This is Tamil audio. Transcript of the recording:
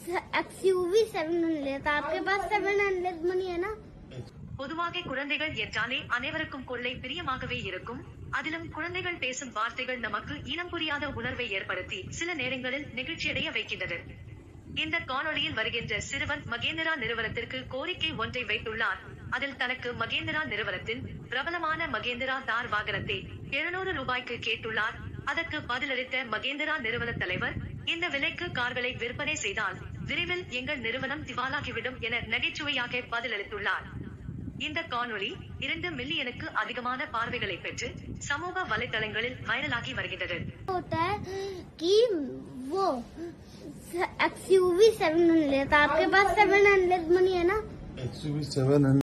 एक्सयूवी सेवन हंड्रेड आपके पास सेवन हंड्रेड मनी है ना பொதுவாக குழந்தைகள் என்றாலே அனைவருக்கும் கொள்ளை பிரியமாகவே இருக்கும் அதிலும் குழந்தைகள் பேசும் வார்த்தைகள் நமக்கு இனம் புரியாத உணர்வை ஏற்படுத்தி சில நேரங்களில் நெகிழ்ச்சியடைய வைக்கின்றது இந்த காணொளியில் வருகின்ற சிறுவன் மகேந்திரா நிறுவனத்திற்கு கோரிக்கை ஒன்றை வைத்துள்ளார் அதில் தனக்கு மகேந்திரா நிறுவனத்தின் பிரபலமான மகேந்திரா தார் வாகனத்தை எழுநூறு ரூபாய்க்கு கேட்டுள்ளார் அதற்கு பதிலளித்த மகேந்திரா நிறுவன தலைவர் இந்த விலைக்கு கார்களை விற்பனை செய்தால் விரைவில் எங்கள் நிறுவனம் திவாலாகிவிடும் என நகைச்சுவையாக பதிலளித்துள்ளார் இந்த காணொளி இரண்டு மில்லியனுக்கு அதிகமான பார்வைகளை பெற்று சமூக வலைதளங்களில் வைரலாகி வருகின்றது होता है कि वो एक्सयूवी सेवन हंड्रेड आपके पास सेवन हंड्रेड मनी है ना एक्सयूवी सेवन